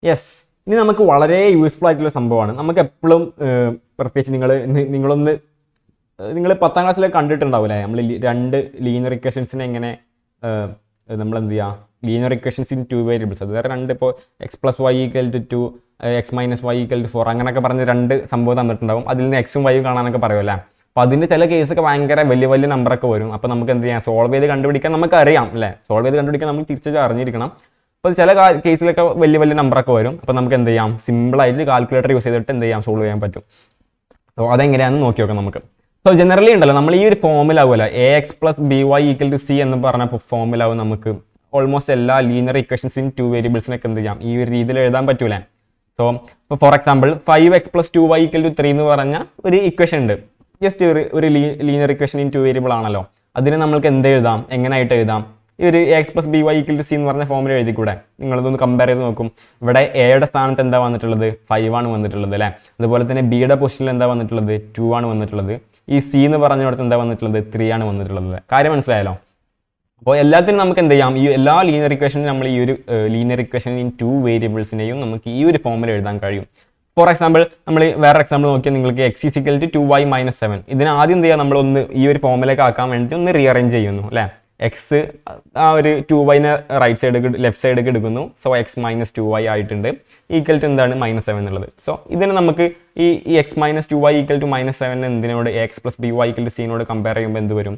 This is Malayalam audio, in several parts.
യെസ് ഇനി നമുക്ക് വളരെ യൂസ്ഫുൾ ആയിട്ടുള്ള സംഭവമാണ് നമുക്ക് എപ്പോഴും പ്രത്യേകിച്ച് നിങ്ങൾ നിങ്ങളൊന്ന് നിങ്ങൾ പത്താം ക്ലാസ്സിലൊക്കെ കണ്ടിട്ടുണ്ടാവില്ലേ നമ്മൾ രണ്ട് ലീനിയർ ഇക്വേഷൻസിനെ എങ്ങനെ നമ്മൾ എന്ത് ചെയ്യുക linear equations in two variables അത് രണ്ട് ഇപ്പോൾ x plus y equal to two x minus y equal to four അങ്ങനെയൊക്കെ പറഞ്ഞ് രണ്ട് സംഭവം തന്നിട്ടുണ്ടാവും അതിൽ നിന്ന് എക്സും വൈയും കാണാനൊക്കെ പറയുമല്ലേ അപ്പോൾ അതിൻ്റെ ചില കേസൊക്കെ ഭയങ്കര വലിയ വലിയ നമ്പറൊക്കെ വരും അപ്പോൾ നമുക്ക് എന്ത് ചെയ്യാം സോൾവ് ചെയ്ത് കണ്ടുപിടിക്കാൻ നമുക്ക് അറിയാം അല്ലേ സോൾവ് ചെയ്ത് കണ്ടുപിടിക്കാൻ നമ്മൾ തിരിച്ചു അറിഞ്ഞിരിക്കണം അപ്പോൾ ചില കേസിലൊക്കെ വലിയ വലിയ നമ്പറൊക്കെ വരും അപ്പോൾ നമുക്ക് എന്ത് ചെയ്യാം സിമ്പിളായിട്ട് കാൽക്കുലേറ്റർ യൂസ് ചെയ്തിട്ട് എന്ത് ചെയ്യാം സോൾവ് ചെയ്യാൻ പറ്റും സോ അതെങ്ങനെയാണെന്ന് നോക്കി നോക്കാം നമുക്ക് സോ ജനറലി ഉണ്ടല്ലോ നമ്മൾ ഈ ഒരു ഫോമിലാവുമല്ലോ A X plus B Y equal to C എന്ന് പറഞ്ഞ ഫോമിലാവും നമുക്ക് ഓൾമോസ്റ്റ് എല്ലാ ലീനിയർ ഇക്വേഷൻസ് ഇൻ ടു വേരിയബിൾസിനൊക്കെ എന്ത് ചെയ്യാം ഈ ഒരു രീതിയിൽ എഴുതാൻ പറ്റൂലേ സോ ഇപ്പോൾ for example five X plus two Y equal to three എന്ന് പറഞ്ഞ ഒരു ഇക്വേഷൻ ഉണ്ട് ജസ്റ്റ് ഒരു ഒരു linear equation in two variable ആണല്ലോ അതിന് നമ്മൾക്ക് എന്ത് എഴുതാം എങ്ങനെയായിട്ട് എഴുതാം ഈ ഒരു X plus B Y equal to C എന്ന് പറഞ്ഞ ഫോമിൽ എഴുതിക്കൂടെ നിങ്ങളിതൊന്ന് കമ്പയർ ചെയ്ത് നോക്കും ഇവിടെ എയുടെ സ്ഥാനത്ത് എന്താ വന്നിട്ടുള്ളത് ഫൈവ് ആണ് വന്നിട്ടുള്ളത് അല്ലേ അതുപോലെ തന്നെ ബിയുടെ പൊസിഷനിൽ എന്താ വന്നിട്ടുള്ളത് ടു ആണ് വന്നിട്ടുള്ളത് ഈ സി എന്ന് പറഞ്ഞിടത്ത് എന്താ വന്നിട്ടുള്ളത് ത്രീ ആണ് വന്നിട്ടുള്ളത് കാര്യം മനസ്സിലായല്ലോ അപ്പോൾ എല്ലാത്തിനും നമുക്ക് എന്ത് ചെയ്യാം ഈ എല്ലാ ലീനിയർ ഇക്വേഷനും നമ്മൾ ഈ ഒരു ലീനിയർ ഇക്വേഷൻ ഇൻ ടു വേരിയബിൾസിനെയും നമുക്ക് ഈ ഒരു ഫോമിൽ എഴുതാൻ കഴിയും ഫോർ എക്സാമ്പിൾ നമ്മൾ വേറെ എക്സാമ്പിൾ നോക്കിയാൽ നിങ്ങൾക്ക് x is equal to two y minus seven ഇതിന് ആദ്യം എന്ത് ചെയ്യാം നമ്മൾ ഒന്ന് ഈ ഒരു ഫോമിലേക്ക് ആക്കാൻ വേണ്ടി ഒന്ന് റീഅറേഞ്ച് ചെയ്യുന്നു അല്ലേ എക്സ് ആ ഒരു ടു വൈനെ റൈറ്റ് സൈഡ് ലെഫ്റ്റ് സൈഡൊക്കെ എടുക്കുന്നു so x minus two y ആയിട്ടുണ്ട് ഈക്വൽ ടു എന്താണ് മൈനസ് സെവൻ എന്നുള്ളത് സോ ഇതിന് നമുക്ക് ഈ ഈ x minus two Y equal to minus seven എന്തിനോട് x plus B Y equal to സീനോട് കമ്പയർ ചെയ്യുമ്പോൾ എന്ത് വരും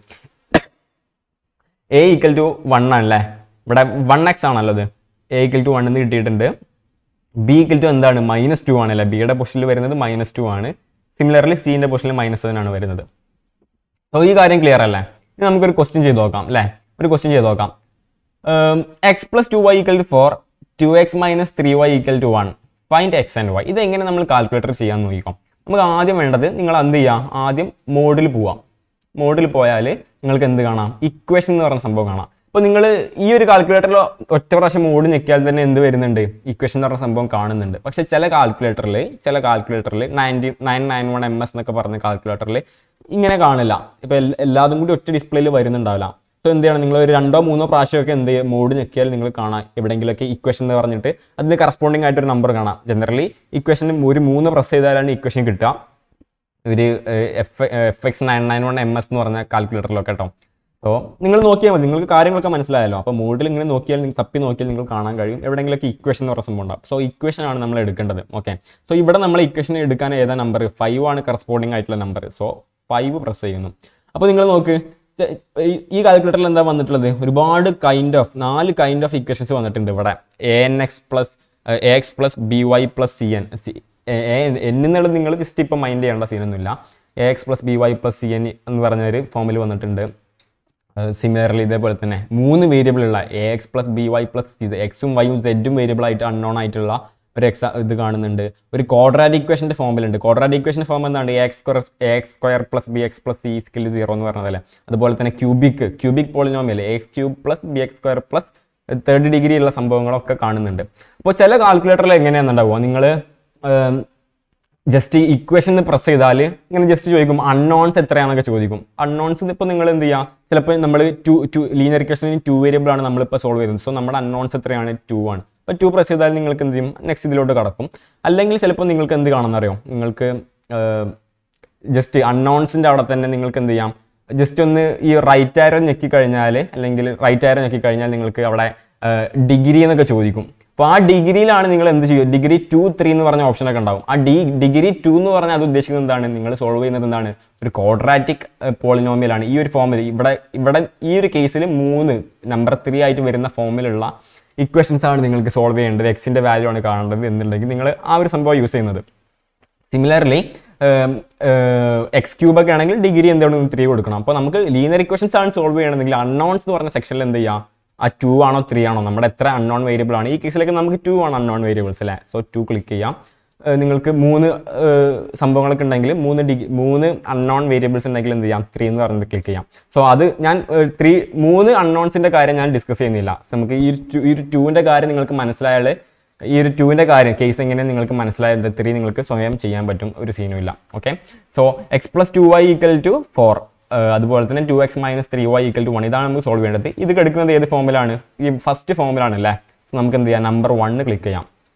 എ ഈക്വൽ ടു വൺ ആണല്ലേ ഇവിടെ വൺ എക്സ് ആണല്ലോ അത് എ ഈക്വൽ ടു വൺ എന്ന് കിട്ടിയിട്ടുണ്ട് ബി ഈക്വൽ ടു എന്താണ് മൈനസ് ടു ആണല്ലേ ബിയുടെ പൊസിഷനിൽ വരുന്നത് മൈനസ് ടു ആണ് സിമിലർലി സീൻ്റെ പൊസിഷനിൽ മൈനസ് സെവൻ ആണ് വരുന്നത് സോ ഈ കാര്യം ക്ലിയർ അല്ലേ ഇനി നമുക്കൊരു ക്വസ്റ്റ്യൻ ചെയ്ത് നോക്കാം അല്ലേ ഒരു ക്വസ്റ്റ്യൻ ചെയ്ത് നോക്കാം x plus two Y equal to four two x minus three y equal to one find x and y ഇത് എങ്ങനെ നമ്മൾ കാൽക്കുലേറ്റർ ചെയ്യാൻ നോക്കിക്കാം നമുക്ക് ആദ്യം വേണ്ടത് നിങ്ങൾ എന്ത് ചെയ്യുക ആദ്യം മോഡിൽ പോവാം മോഡിൽ പോയാൽ നിങ്ങൾക്ക് എന്ത് കാണാം ഇക്വേഷൻ എന്ന് പറഞ്ഞ സംഭവം കാണാം അപ്പോൾ നിങ്ങൾ ഈ ഒരു കാൽക്കുലേറ്ററിൽ ഒറ്റ പ്രാവശ്യം മോഡ് ഞെക്കിയാൽ തന്നെ എന്ത് വരുന്നുണ്ട് ഇക്വേഷൻ എന്ന് പറഞ്ഞ സംഭവം കാണുന്നുണ്ട് പക്ഷെ ചില കാൽക്കുലേറ്ററിൽ ചില കാൽക്കുലേറ്ററിൽ ninety nine nine one M S എന്നൊക്കെ പറഞ്ഞ കാൽക്കുലേറ്ററിൽ ഇങ്ങനെ കാണില്ല ഇപ്പോൾ എല്ലാതും കൂടി ഒറ്റ ഡിസ്പ്ലേയിൽ വരുന്നുണ്ടാവില്ല സോ എന്ത് ചെയ്യണം നിങ്ങൾ ഒരു രണ്ടോ മൂന്നോ പ്രാവശ്യമൊക്കെ എന്ത് ചെയ്യും മോഡ് ഞെക്കിയാൽ നിങ്ങൾ കാണാം എവിടെയെങ്കിലുമൊക്കെ ഇക്വേഷൻ എന്ന് പറഞ്ഞിട്ട് അതിന് കറസ്പോണ്ടിങ് ആയിട്ടൊരു നമ്പർ കാണാം ജനറലി ഇക്വേഷൻ ഒരു മൂന്ന് പ്രസ് ചെയ്താലാണ് ഇക്വേഷൻ കിട്ടുക ഒരു F F X nine nine one M S എന്ന് പറഞ്ഞ കാൽക്കുലേറ്ററിലൊക്കെ കേട്ടോ സോ നിങ്ങൾ നോക്കിയാൽ മതി നിങ്ങൾക്ക് കാര്യങ്ങളൊക്കെ മനസ്സിലായല്ലോ അപ്പോൾ മോഡിൽ ഇങ്ങനെ നോക്കിയാൽ നിങ്ങൾ തപ്പി നോക്കിയാൽ നിങ്ങൾ കാണാൻ കഴിയും എവിടെയെങ്കിലൊക്കെ ഇക്വേഷൻ എന്ന് പറഞ്ഞ സംഭവം ഉണ്ടാവും സോ ഇക്വേഷൻ ആണ് നമ്മൾ എടുക്കേണ്ടത് ഓക്കെ സോ ഇവിടെ നമ്മൾ ഇക്വേഷൻ എടുക്കാൻ ഏതാ നമ്പർ ഫൈവ് ആണ് കറസ്പോണ്ടിങ് ആയിട്ടുള്ള നമ്പർ സോ ഫൈവ് പ്രസ് ചെയ്യുന്നു അപ്പോൾ നിങ്ങൾ നോക്ക് ചെ- ഈ- ഈ കാൽക്കുലേറ്ററിൽ എന്താ വന്നിട്ടുള്ളത് ഒരുപാട് കൈൻഡ് ഓഫ് നാല് കൈൻഡ് ഓഫ് ഇക്വേഷൻസ് വന്നിട്ടുണ്ട് ഇവിടെ a n x plus a X plus B y plus c n c എന്നുള്ളത് നിങ്ങൾ ജസ്റ്റ് ഇപ്പം മൈൻഡ് ചെയ്യേണ്ട സീനൊന്നുമില്ല a X plus B y plus c n എന്ന് പറഞ്ഞ ഒരു ഫോമിൽ വന്നിട്ടുണ്ട് സിമിലർലി ഇതേപോലെ തന്നെ മൂന്ന് വേരിയബിൾ ഉള്ള a X plus B y plus ഇത് എക്സും വൈയും സെഡും വേരിയബിൾ ആയിട്ട് അൺനോൺ ആയിട്ടുള്ള ഒരു എക്സാ ഇത് കാണുന്നുണ്ട് ഒരു കോഡ്രാറ്റ് ഇക്വേഷൻ്റെ ഫോമിലുണ്ട് കോഡ്രാറ്റ് ഇക്വേഷൻ്റെ ഫോം എന്താണ് a x square a x square plus b x plus c is equal zero എന്ന് പറഞ്ഞതല്ലേ അതുപോലെ തന്നെ cubic cubic polynomial a x cube plus b x square plus third degree ഉള്ള സംഭവങ്ങളൊക്കെ കാണുന്നുണ്ട് അപ്പോൾ ചില കാൽക്കുലേറ്ററിൽ എങ്ങനെയാണെന്നുണ്ടാവുക നിങ്ങൾ ജസ്റ്റ് ഇക്വേഷൻ പ്രസ് ചെയ്താൽ ഇങ്ങനെ ജസ്റ്റ് ചോദിക്കും അൺനോൺസ് എത്രയാണെന്നൊക്കെ ചോദിക്കും അൺനോൺസ് ഇപ്പോൾ നിങ്ങൾ എന്ത് ചെയ്യുക ചിലപ്പോൾ നമ്മൾ ടു ടു ലീനിയർ ഇക്വേഷനിൽ ടു വേരിയബിൾ ആണ് നമ്മളിപ്പോൾ സോൾവ് ചെയ്യുന്നത് സോ നമ്മുടെ അൺനോൺസ് എത്രയാണ് ടു ആണ് അപ്പോൾ ടു പ്രസ് ചെയ്താൽ നിങ്ങൾക്ക് എന്ത് ചെയ്യും നെക്സ്റ്റ് ഇതിലോട്ട് കടക്കും അല്ലെങ്കിൽ ചിലപ്പോൾ നിങ്ങൾക്ക് എന്ത് കാണുമെന്നറിയോ നിങ്ങൾക്ക് ജസ്റ്റ് അൺനോൺസിൻ്റെ അവിടെ തന്നെ നിങ്ങൾക്ക് എന്ത് ചെയ്യാം ജസ്റ്റ് ഒന്ന് ഈ റൈറ്റ് ആരോ ഞെക്കി കഴിഞ്ഞാൽ അല്ലെങ്കിൽ റൈറ്റ് ആരോ ഞെക്കി കഴിഞ്ഞാൽ നിങ്ങൾക്ക് അവിടെ ഡിഗ്രി എന്നൊക്കെ ചോദിക്കും അപ്പോൾ ആ ഡിഗ്രിയിലാണ് നിങ്ങൾ എന്ത് ചെയ്യുക ഡിഗ്രി ടു ത്രീ എന്ന് പറഞ്ഞ ഓപ്ഷനൊക്കെ ഉണ്ടാവും ആ ഡി ഡിഗ്രി ടു എന്ന് പറഞ്ഞാൽ അത് ഉദ്ദേശിക്കുന്നത് എന്താണ് നിങ്ങൾ സോൾവ് ചെയ്യുന്നത് എന്താണ് ഒരു ക്വാഡ്രാറ്റിക് പോളിനോമിയലാണ് ഈ ഒരു ഫോമിൽ ഇവിടെ ഇവിടെ ഈ ഒരു കേസിൽ മൂന്ന് നമ്പർ ത്രീ ആയിട്ട് വരുന്ന ഫോമിലുള്ള ഇക്വേഷൻസ് ആണ് നിങ്ങൾക്ക് സോൾവ് ചെയ്യേണ്ടത് എക്സിൻ്റെ വാല്യൂ ആണ് കാണേണ്ടത് എന്നുണ്ടെങ്കിൽ നിങ്ങൾ ആ ഒരു സംഭവം യൂസ് ചെയ്യുന്നത് സിമിലർലി എക്സ് ക്യൂബ് ഒക്കെ ആണെങ്കിൽ ഡിഗ്രി എന്താണ് ത്രീ കൊടുക്കണം അപ്പോൾ നമുക്ക് ലീനിയർ ഇക്വേഷൻസ് ആണ് സോൾവ് ചെയ്യണമെങ്കിൽ അൺനോൺസ് എന്ന് പറഞ്ഞ സെക്ഷനിൽ എന്ത് ചെയ്യാം ആ ടു ആണോ ത്രീ ആണോ നമ്മുടെ എത്ര അൺനോൺ വേരിയബിൾ ആണ് ഈ കേസിലേക്ക് നമുക്ക് ടു ആണ് അൺനോൺ വേരിയബിൾസ് അല്ലേ സോ ടു ക്ലിക്ക് ചെയ്യാം ഏഹ് നിങ്ങൾക്ക് മൂന്ന് ഏഹ് സംഭവങ്ങളൊക്കെ ഉണ്ടെങ്കിൽ മൂന്ന് ഡിഗ്രി മൂന്ന് അൺനോൺ വേരിയബിൾസ് ഉണ്ടെങ്കിൽ എന്ത് ചെയ്യാം ത്രീ എന്ന് പറഞ്ഞിട്ട് ക്ലിക്ക് ചെയ്യാം സോ അത് ഞാൻ ത്രീ മൂന്ന് അൺനോൺസിൻ്റെ കാര്യം ഞാൻ ഡിസ്കസ് ചെയ്യുന്നില്ല നമുക്ക് ഈ ഒരു two- ഈ ഒരു ടൂവിൻ്റെ കാര്യം നിങ്ങൾക്ക് മനസ്സിലായാൽ ഈ ഒരു ടൂവിൻ്റെ കാര്യം കേസ് എങ്ങനെ നിങ്ങൾക്ക് മനസ്സിലായത് ത്രീ നിങ്ങൾക്ക് സ്വയം ചെയ്യാൻ പറ്റും ഒരു സീനും ഇല്ല okay so x plus two Y equal to four അതുപോലെ തന്നെ two x minus three y equal to one ഇതാണ് നമുക്ക് സോൾവ് ചെയ്യേണ്ടത് ഇത് എടുക്കുന്നത് ഏത് ഫോമിലാണ് ഈ ഫസ്റ്റ് ഫോമിലാണ് അല്ലേ സോ നമുക്ക് എന്ത് ചെയ്യാം നമ്പർ വണ്ണ് ക്ലിക്ക് ചെയ്യാം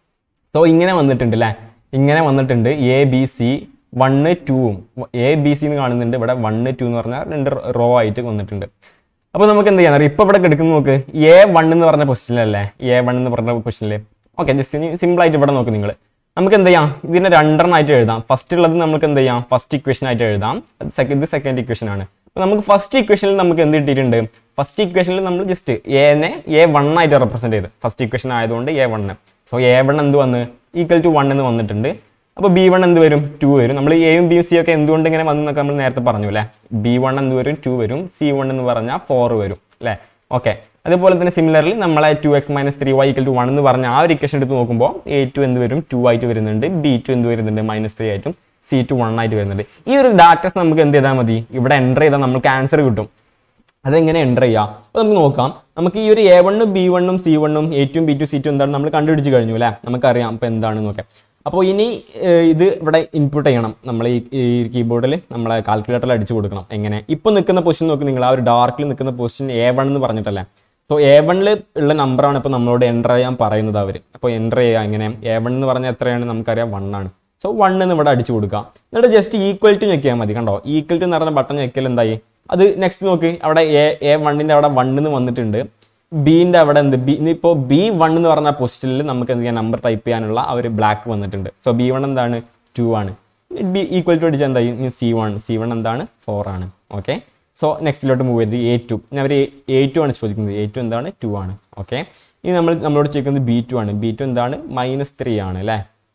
സോ ഇങ്ങനെ വന്നിട്ടുണ്ട് അല്ലേ ഇങ്ങനെ വന്നിട്ടുണ്ട് എ ബി സി വണ്ണ് ടൂവും എ ബി സി എന്ന് കാണുന്നുണ്ട് ഇവിടെ വണ്ണ് ടു എന്ന് പറഞ്ഞാൽ രണ്ട് റോ ആയിട്ട് വന്നിട്ടുണ്ട് അപ്പോൾ നമുക്ക് എന്ത് ചെയ്യാൻ അറിയാം ഇപ്പോൾ ഇവിടെ കിടക്കുന്ന നോക്ക് എ വൺ എന്ന് പറഞ്ഞ പൊസിഷനിലല്ലേ എ വൺ എന്ന് പറഞ്ഞ പൊസിഷനിൽ ഓക്കെ ജസ്റ്റ് സിമ്പിൾ ആയിട്ട് ഇവിടെ നോക്ക് നിങ്ങൾ നമുക്ക് എന്ത് ചെയ്യാം ഇതിനെ രണ്ടെണ്ണമായിട്ട് എഴുതാം ഫസ്റ്റ് ഉള്ളത് നമുക്ക് എന്ത് ചെയ്യാം ഫസ്റ്റ് ഇക്വേഷൻ ആയിട്ട് എഴുതാം അത് സെക്കൻഡ് ഇത് സെക്കൻഡ് ഇക്വേഷൻ ആണ് അപ്പോൾ നമുക്ക് ഫസ്റ്റ് ഇക്വേഷനിൽ നമുക്ക് എന്ത് കിട്ടിയിട്ടുണ്ട് ഫസ്റ്റ് ഇക്വേഷനിൽ നമ്മൾ ജസ്റ്റ് എനെ എ വൺ ആയിട്ട് റെപ്രസെൻറ്റ് ചെയ്ത് ഫസ്റ്റ് ഇക്വേഷൻ ആയതുകൊണ്ട് a one so a one എന്ത് വന്ന് ഈക്വൽ ടു വൺ എന്ന് വന്നിട്ടുണ്ട് അപ്പോൾ ബി വൺ എന്ത് വരും ടു വരും നമ്മൾ എയും ബിയും സി ഒക്കെ എന്തുകൊണ്ട് ഇങ്ങനെ വന്നൊക്കെ നമ്മൾ നേരത്തെ പറഞ്ഞു അല്ലേ ബി വൺ എന്ത് വരും ടു വരും സി വൺ എന്ന് പറഞ്ഞാൽ ഫോർ വരും അല്ലേ ഓക്കെ അതുപോലെ തന്നെ സിമിലർലി നമ്മളെ two x minus three y equal to one എന്ന് പറഞ്ഞ ആ ഒരു ഇക്വേഷൻ എടുത്ത് നോക്കുമ്പോൾ എ ടു എന്ത് വരും ടു ആയിട്ട് വരുന്നുണ്ട് ബി ടു എന്ത് വരുന്നുണ്ട് മൈനസ് ത്രീ ആയിട്ടും സി ടു വൺ ആയിട്ട് വരുന്നുണ്ട് ഈ ഒരു ഡാറ്റസ് നമുക്ക് എന്ത് ചെയ്താൽ മതി ഇവിടെ എൻ്റർ ചെയ്താൽ നമുക്ക് ആൻസർ കിട്ടും അതെങ്ങനെ എൻ്റർ ചെയ്യാം അപ്പോൾ നമുക്ക് നോക്കാം നമുക്ക് ഈ ഒരു എ വണ്ണും ബി വണ്ണും സി വണ്ണും എ ടും ബി ടു സി ടു എന്താണ് നമ്മൾ കണ്ടുപിടിച്ച് കഴിഞ്ഞു അല്ലേ നമുക്കറിയാം അപ്പോൾ എന്താണെന്ന് നോക്കാം അപ്പോൾ ഇനി ഏഹ്, ഇത് ഇവിടെ ഇൻപുട്ട് ചെയ്യണം നമ്മൾ ഈ ഈ കീബോർഡിൽ നമ്മളെ കാൽക്കുലേറ്ററിൽ അടിച്ചു കൊടുക്കണം എങ്ങനെ ഇപ്പോൾ നിൽക്കുന്ന പൊസിഷൻ നോക്കി നിങ്ങൾ ആ ഒരു ഡാർക്കിൽ നിൽക്കുന്ന പൊസിഷൻ എ വൺ എന്ന് പറഞ്ഞിട്ടല്ലേ സോ എ വണ്ണിൽ ഉള്ള നമ്പറാണ് ഇപ്പോൾ നമ്മളോട് എൻ്റർ ചെയ്യാൻ പറയുന്നത് അവർ അപ്പോൾ എൻ്റർ ചെയ്യുക എങ്ങനെ എ വൺ എന്ന് പറഞ്ഞാൽ എത്രയാണ് നമുക്കറിയാം വൺ ആണ് സോ വൺ എന്ന് ഇവിടെ അടിച്ചു കൊടുക്കാം എന്നിട്ട് ജസ്റ്റ് ഈക്വൽ ടു ഞെക്കിയാൽ മതി കണ്ടോ ഈക്വൽ ടു എന്ന് പറഞ്ഞ ബട്ടൺ ഞെക്കിയാൽ എന്തായി അത് നെക്സ്റ്റ് നോക്ക് അവിടെ എ എ വണ്ണിൻ്റെ അവിടെ വൺ എന്ന് വന്നിട്ടുണ്ട് ബീൻ്റെ അവിടെ എന്ത് ബി ഇപ്പോൾ ബി വൺ എന്ന് പറഞ്ഞ പൊസിഷനിൽ നമുക്ക് എന്ത് ചെയ്യാം നമ്പർ ടൈപ്പ് ചെയ്യാനുള്ള ആ ഒരു ബ്ലാക്ക് വന്നിട്ടുണ്ട് സോ ബി വൺ എന്താണ് ടു ആണ് ബി ഈക്വൽ ടു അടിച്ചാൽ എന്തായി സി വൺ സി വൺ എന്താണ് ഫോർ ആണ് ഓക്കെ സോ നെക്സ്റ്റിലോട്ട് മൂവ് ചെയ്ത് എ ടു ഞാൻ അവർ എ ടു ആണ് ചോദിക്കുന്നത് എ ടു എന്താണ് ടു ആണ് ഓക്കെ ഇനി നമ്മൾ നമ്മളോട് ചോദിക്കുന്നത് ബി ടു ആണ് ബി ടു എന്താണ് മൈനസ് ത്രീ ആണ് അല്ലേ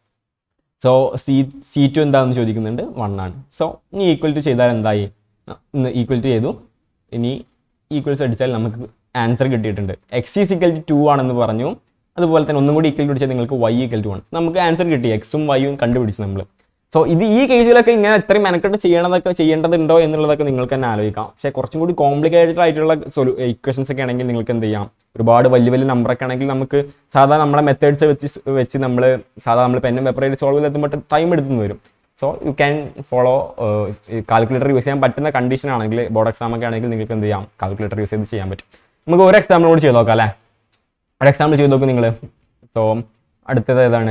സോ സി സി ടു എന്താണെന്ന് ചോദിക്കുന്നുണ്ട് വൺ ആണ് സോ ഇനി ഈക്വൽ ടു ചെയ്താൽ എന്തായി ഈക്വൽ ടു ചെയ്തു ഇനി ഈക്വൽസ് അടിച്ചാൽ നമുക്ക് ആൻസർ കിട്ടിയിട്ടുണ്ട് x is equal to two ആണെന്ന് പറഞ്ഞു അതുപോലെ തന്നെ ഒന്നും കൂടി ഈക്വൽ ടു അടിച്ചാൽ നിങ്ങൾക്ക് വൈ ഈക്വൽ ടു ആണ് നമുക്ക് ആൻസർ കിട്ടി എക്സും വൈയും കണ്ടുപിടിച്ചു നമ്മൾ സോ ഇത് ഈ കേസിലൊക്കെ ഇങ്ങനെ എത്രയും മെനക്കെട്ട് ചെയ്യണതൊക്കെ ചെയ്യേണ്ടതുണ്ടോ എന്നുള്ളതൊക്കെ നിങ്ങൾക്ക് തന്നെ ആലോചിക്കാം പക്ഷേ കുറച്ചും കൂടി കോംപ്ലിക്കേറ്റഡ് ആയിട്ടുള്ള സൊലു ഇക്വേഷൻസ് ഒക്കെ ആണെങ്കിൽ നിങ്ങൾക്ക് എന്ത് ചെയ്യാം ഒരുപാട് വലിയ വലിയ നമ്പറൊക്കെ ആണെങ്കിൽ നമുക്ക് സാധാരണ നമ്മളെ മെത്തേഡ്സ് വെച്ച് സ് വെച്ച് നമ്മൾ സാധാരണ നമ്മൾ പെന്നും പേപ്പറായിട്ട് സോൾവ് ചെയ്തെത്തുമ്പോൾ ടൈം എടുത്തു വരും so you can follow calculator use ചെയ്യാൻ പറ്റുന്ന കണ്ടീഷൻ ആണെങ്കിൽ ബോർഡ് എക്സാം ഒക്കെ ആണെങ്കിൽ നിങ്ങൾക്ക് എന്ത് ചെയ്യാം കാൽക്കുലേറ്റർ യൂസ് ചെയ്ത് ചെയ്യാൻ പറ്റും നമുക്ക് ഒരു എക്സാമ്പിൾ കൂടി ചെയ്ത് നോക്കാം അല്ലേ ഒരു എക്സാമ്പിൾ ചെയ്ത് നോക്കും നിങ്ങൾ സോ അടുത്തത് ഏതാണ്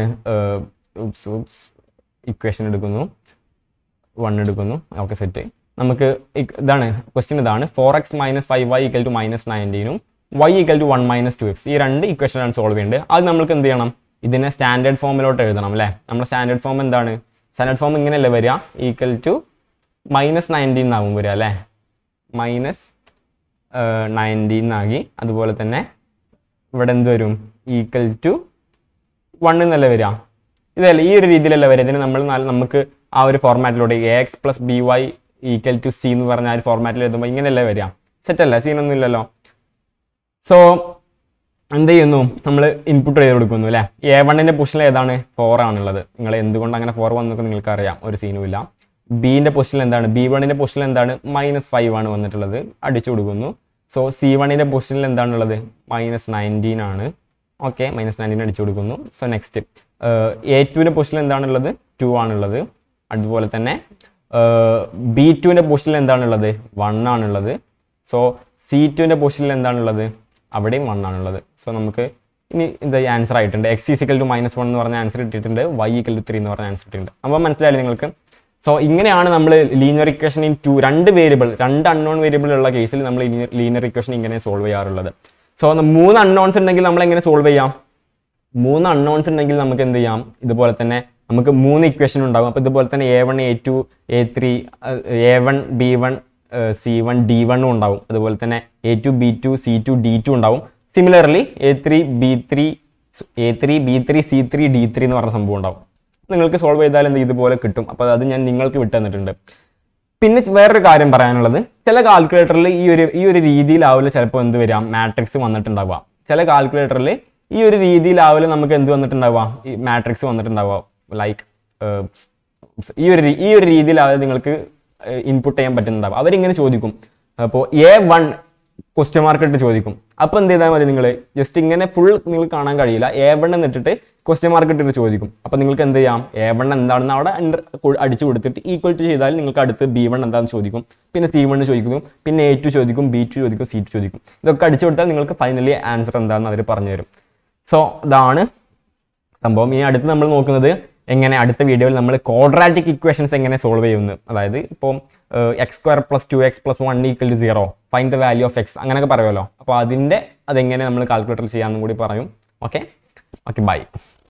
ഇക്വേഷൻ എടുക്കുന്നു വൺ എടുക്കുന്നു ഓക്കെ സെറ്റ് നമുക്ക് ഇ- ഇതാണ് ക്വസ്റ്റ്യൻ ഇതാണ് four x minus five y equal to minus നയൻറ്റീനും y equal to one minus two x ഈ രണ്ട് ഇക്വേഷനാണ് സോൾവ് ചെയ്യേണ്ടത് അത് നമ്മൾക്ക് എന്ത് ചെയ്യണം ഇതിനെ സ്റ്റാൻഡേർഡ് ഫോമിലോട്ട് എഴുതണം അല്ലേ നമ്മുടെ സ്റ്റാൻഡേർഡ് ഫോം എന്താണ് സ്റ്റാൻഡേർഡ് ഫോം ഇങ്ങനെയല്ലേ വരിക ഈക്വൽ ടു മൈനസ് നയൻറ്റീൻ എന്നാവും വരിക അല്ലേ മൈനസ് നയൻറ്റീൻ ആക്കി അതുപോലെ തന്നെ ഇവിടെ എന്ത് വരും ഈക്വൽ ടു വൺ എന്നല്ലേ വരിക ഇതല്ല ഈ ഒരു രീതിയിലല്ല വരിക ഇതിന് നമ്മൾ നാല് നമുക്ക് ആ ഒരു ഫോർമാറ്റിലൂടെ a X plus B Y equal to C എന്ന് പറഞ്ഞ ആ ഒരു ഫോർമാറ്റിൽ എഴുതുമ്പോൾ ഇങ്ങനെയല്ലേ വരിക സെറ്റല്ലേ സീനൊന്നും ഇല്ലല്ലോ സോ എന്ത് ചെയ്യുന്നു നമ്മൾ ഇൻപുട്ട് ചെയ്ത് കൊടുക്കുന്നു അല്ലേ എ വണ്ണിൻ്റെ പൊസിഷൻ ഏതാണ് ഫോർ ആണുള്ളത് നിങ്ങൾ എന്തുകൊണ്ട് അങ്ങനെ ഫോർ വന്നൊക്കെ നിങ്ങൾക്ക് അറിയാം ഒരു സീനും ഇല്ല ബീൻ്റെ പൊസിഷൻ എന്താണ് ബി വണ്ണിൻ്റെ പൊസിഷൻ എന്താണ് മൈനസ് ഫൈവ് ആണ് വന്നിട്ടുള്ളത് അടിച്ചു കൊടുക്കുന്നു സോ സി വണ്ണിൻ്റെ പൊസിഷനിൽ എന്താണുള്ളത് മൈനസ് നയൻറ്റീൻ ആണ് ഓക്കെ മൈനസ് നയൻറ്റീൻ അടിച്ചു കൊടുക്കുന്നു സോ നെക്സ്റ്റ് എ ടുവിൻ്റെ പൊസിഷൻ എന്താണുള്ളത് ടു ആണുള്ളത് അതുപോലെ തന്നെ ബി ടുവിൻ്റെ പൊസിഷനിൽ എന്താണുള്ളത് വൺ ആണുള്ളത് സോ സി ടുവിൻ്റെ പൊസിഷനിൽ എന്താണുള്ളത് അവിടെയും വൺ ആണുള്ളത് സോ നമുക്ക് ഇനി ഇത് ആൻസർ ആയിട്ടുണ്ട് x is equal to minus one എന്ന് പറഞ്ഞ ആൻസർ ഇട്ടിട്ടുണ്ട് വൈ ഈക്വൽ ടു ത്രീ എന്ന് പറഞ്ഞ ആൻസർ ഇട്ടിട്ടുണ്ട് അപ്പോൾ മനസ്സിലായില്ലേ നിങ്ങൾക്ക് സോ ഇങ്ങനെയാണ് നമ്മൾ ലീനിയർ ഇക്വേഷൻ ഇൻ ടു രണ്ട് വേരിയബിൾ രണ്ട് അൺനോൺ വേരിയബിൾ ഉള്ള കേസിൽ നമ്മൾ ലീനിയർ ഇക്വേഷൻ ഇങ്ങനെ സോൾവ് ചെയ്യാറുള്ളത് സോ മൂന്ന് അൺനോൺസ് ഉണ്ടെങ്കിൽ നമ്മൾ എങ്ങനെ സോൾവ് ചെയ്യാം മൂന്ന് അൺനോൺസ് ഉണ്ടെങ്കിൽ നമുക്ക് എന്ത് ചെയ്യാം ഇതുപോലെ തന്നെ നമുക്ക് മൂന്ന് ഇക്വേഷൻ ഉണ്ടാകും അപ്പോൾ ഇതുപോലെ തന്നെ a one a two a three a one b one c one d വണ്ണും ഉണ്ടാവും അതുപോലെ തന്നെ a two b two c two d two ഉണ്ടാവും similarly a three b three a three b three c three d three എന്ന് പറഞ്ഞ സംഭവം ഉണ്ടാവും നിങ്ങൾക്ക് സോൾവ് ചെയ്താൽ എന്ത് ഇതുപോലെ കിട്ടും അപ്പോൾ അത് ഞാൻ നിങ്ങൾക്ക് വിട്ടു തന്നിട്ടുണ്ട് പിന്നെ ച് വേറൊരു കാര്യം പറയാനുള്ളത് ചില കാൽക്കുലേറ്ററിൽ ഈ ഒരു ഈ ഒരു രീതിയിലാവില്ല ചിലപ്പോൾ എന്ത് വരാം മാട്രിക്സ് വന്നിട്ടുണ്ടാവുക ചില കാൽക്കുലേറ്ററിൽ ഈ ഒരു രീതിയിലാവില്ല നമുക്ക് എന്ത് വന്നിട്ടുണ്ടാവുക ഈ മാട്രിക്സ് വന്നിട്ടുണ്ടാവുക ലൈക്ക് ഈ ഒരു രീ- ഈ ഒരു രീതിയിലാവില്ല നിങ്ങൾക്ക് ഇൻപുട്ട് ചെയ്യാൻ പറ്റുന്നുണ്ടാവും അവരിങ്ങനെ ചോദിക്കും അപ്പോൾ എ വൺ ക്വസ്റ്റ്യൻ മാർക്ക് ഇട്ട് ചോദിക്കും അപ്പോൾ എന്ത് ചെയ്താൽ മതി നിങ്ങൾ ജസ്റ്റ് ഇങ്ങനെ ഫുൾ നിങ്ങൾ കാണാൻ കഴിയില്ല എ വൺ എന്നിട്ടിട്ട് ക്വസ്റ്റ്യൻ മാർക്ക് ഇട്ടിട്ട് ചോദിക്കും അപ്പോൾ നിങ്ങൾക്ക് എന്ത് ചെയ്യാം എ വൺ എന്താണെന്ന് അവിടെ under കൊ- അടിച്ചു കൊടുത്തിട്ട് ഈക്വൽ ടു ചെയ്താൽ നിങ്ങൾക്ക് അടുത്ത് ബി വൺ എന്താണെന്ന് ചോദിക്കും പിന്നെ സി വൺ ചോദിക്കും പിന്നെ എ ടു ചോദിക്കും ബി ടു ചോദിക്കും സി ടു ചോദിക്കും ഇതൊക്കെ അടിച്ചു കൊടുത്താൽ നിങ്ങൾക്ക് ഫൈനലി ആൻസർ എന്താണെന്ന് അവർ പറഞ്ഞു തരും സോ ഇതാണ് സംഭവം ഇനി അടുത്ത് നമ്മൾ നോക്കുന്നത് എങ്ങനെ അടുത്ത വീഡിയോയിൽ നമ്മൾ ക്വാഡ്രാറ്റിക് ഇക്വേഷൻസ് എങ്ങനെ സോൾവ് ചെയ്യുന്നു അതായത് ഇപ്പോൾ x square plus two x plus one equal to zero find the value of x അങ്ങനെയൊക്കെ പറയുമല്ലോ അപ്പോൾ അതിൻ്റെ അതെങ്ങനെ നമ്മൾ കാൽക്കുലേറ്റർ ചെയ്യാമെന്നും കൂടി പറയും ഓക്കെ ഓക്കെ ബൈ